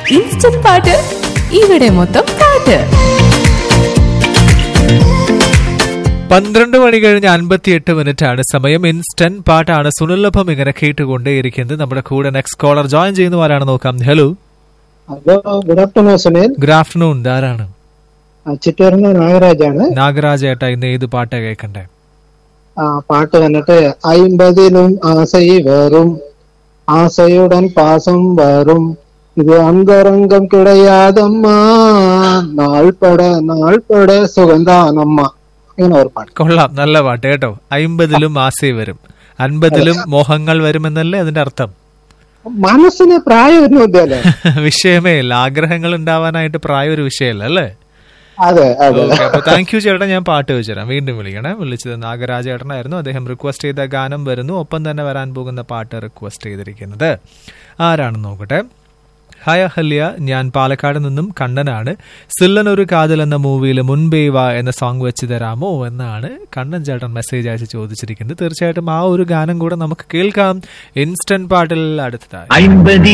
instant പാട്ട് ഇവിടെ മൊത്തം പാട്ട് പന്ത്രണ്ട് മണി കഴിഞ്ഞ് അൻപത്തിയെട്ട് മിനിറ്റ് ആണ് സമയം ഇൻസ്റ്റന്റ് പാട്ടാണ് സുനിലഭം ഇങ്ങനെ കേട്ടുകൊണ്ടേയിരിക്കുന്നത് നമ്മുടെ കൂടെ നെക്സ്റ്റ് കോളർ ജോയിൻ ചെയ്യുന്ന ആരാണ് നോക്കാം hello hello good afternoon Sunil good afternoon ആരാണ് ചിറ്റൂരിന്ന് നാഗരാജാണ് നാഗരാജ് ഏട്ടാ ഇന്ന് ഏത് പാട്ടാ കേൾക്കണ്ടേ ആ പാട്ട് വന്നിട്ട് ஐம்பதிலும் ஆசை வரும் ஆசையுடன் பாசம் வரும் இது அந்தரங்கம் கிடையாதம்மா നാൾപട നാൾപട സുഗന്ധാനമ്മ ഇങ്ങനെ ഒരു പാട്ട് കൊള്ളാം നല്ല പാട്ട് കേട്ടോ അയിമ്പതിലും ആസേ വരും അൻപതിലും മോഹങ്ങൾ വരുമെന്നല്ലേ അതിന്റെ അർത്ഥം മനസ്സിന് പ്രായമൊന്നുമില്ലല്ലേ വിഷയമേ ഇല്ല ആഗ്രഹങ്ങൾ ഉണ്ടാവാനായിട്ട് പ്രായം ഒരു വിഷയമല്ല അല്ലേ അതെ അതെ ഓക്കെ അപ്പൊ താങ്ക് യു ചേട്ടാ ഞാൻ പാട്ട് വെച്ചുതരാം വീണ്ടും വിളിക്കണേ വിളിച്ചത് നാഗരാജ ചേട്ടനായിരുന്നു അദ്ദേഹം റിക്വസ്റ്റ് ചെയ്ത ഗാനം വരുന്നു ഒപ്പം തന്നെ വരാൻ പോകുന്ന പാട്ട് റിക്വസ്റ്റ് ചെയ്തിരിക്കുന്നത് ആരാണെന്ന് നോക്കട്ടെ ഹായ് അഹല്യ ഞാൻ പാലക്കാട് നിന്നും കണ്ണനാണ് സില്ലൻ ഒരു കാതൽ എന്ന മൂവിയിൽ മുൻപേ വാ എന്ന സോങ് വെച്ച് തരാമോ എന്നാണ് കണ്ണൻ ചേട്ടൻ മെസ്സേജ് അയച്ച് ചോദിച്ചിരിക്കുന്നത് തീർച്ചയായിട്ടും ആ ഒരു ഗാനം കൂടെ നമുക്ക് കേൾക്കാം ഇൻസ്റ്റന്റ് പാട്ടിൽ അടുത്തതായി ஐம்பதி